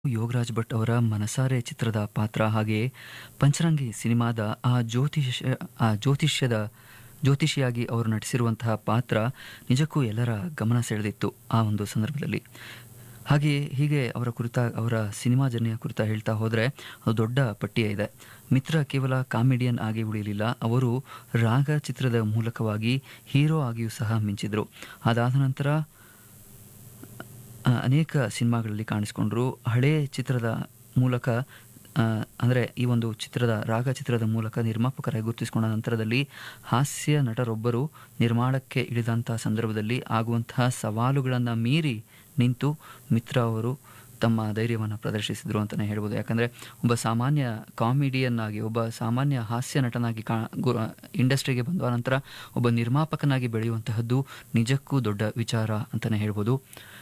ಯೋಗರಾಜ್ ಭಟ್ ಅವರ ಮನಸಾರೆ ಚಿತ್ರದ ಪಾತ್ರ ಹಾಗೆಯೇ ಪಂಚರಂಗಿ ಸಿನಿಮಾದ ಆ ಜ್ಯೋತಿಷ್ಯ ಆ ಜ್ಯೋತಿಷ್ಯದ ಜ್ಯೋತಿಷಿಯಾಗಿ ಅವರು ನಟಿಸಿರುವಂತಹ ಪಾತ್ರ ನಿಜಕ್ಕೂ ಎಲ್ಲರ ಗಮನ ಸೆಳೆದಿತ್ತು ಆ ಒಂದು ಸಂದರ್ಭದಲ್ಲಿ ಹಾಗೆಯೇ ಹೀಗೆ ಅವರ ಕುರಿತ ಅವರ ಸಿನಿಮಾ ಜರ್ನಿಯ ಕುರಿತ ಹೇಳ್ತಾ ಹೋದರೆ ಅದು ದೊಡ್ಡ ಪಟ್ಟಿಯೇ ಇದೆ ಮಿತ್ರ ಕೇವಲ ಕಾಮಿಡಿಯನ್ ಆಗಿ ಉಳಿಯಲಿಲ್ಲ ಅವರು ರಾಗ ಚಿತ್ರದ ಮೂಲಕವಾಗಿ ಹೀರೋ ಆಗಿಯೂ ಸಹ ಮಿಂಚಿದ್ರು ಅದಾದ ನಂತರ ಆ, ಅನೇಕ ಸಿನಿಮಾಗಳಲ್ಲಿ ಕಾಣಿಸ್ಕೊಂಡ್ರು ಹಳೇ ಚಿತ್ರದ ಮೂಲಕ ಆ, ಅಂದರೆ ಈ ಒಂದು ಚಿತ್ರದ ರಾಗ ಚಿತ್ರದ ಮೂಲಕ ನಿರ್ಮಾಪಕರಾಗಿ ಗುರುತಿಸಿಕೊಂಡ ನಂತರದಲ್ಲಿ ಹಾಸ್ಯ ನಟರೊಬ್ಬರು ನಿರ್ಮಾಣಕ್ಕೆ ಇಳಿದಂತಹ ಸಂದರ್ಭದಲ್ಲಿ ಆಗುವಂತಹ ಸವಾಲುಗಳನ್ನು ಮೀರಿ ನಿಂತು ಮಿತ್ರ ಅವರು ತಮ್ಮ ಧೈರ್ಯವನ್ನು ಪ್ರದರ್ಶಿಸಿದರು ಅಂತಲೇ ಹೇಳ್ಬೋದು ಯಾಕಂದರೆ ಒಬ್ಬ ಸಾಮಾನ್ಯ ಕಾಮಿಡಿಯನ್ ಆಗಿ ಒಬ್ಬ ಸಾಮಾನ್ಯ ಹಾಸ್ಯ ನಟನಾಗಿ ಕಾ ಗು ಇಂಡಸ್ಟ್ರಿಗೆ ಬಂದ ನಂತರ ಒಬ್ಬ ನಿರ್ಮಾಪಕನಾಗಿ ಬೆಳೆಯುವಂತಹದ್ದು ನಿಜಕ್ಕೂ ದೊಡ್ಡ ವಿಚಾರ ಅಂತಲೇ ಹೇಳ್ಬೋದು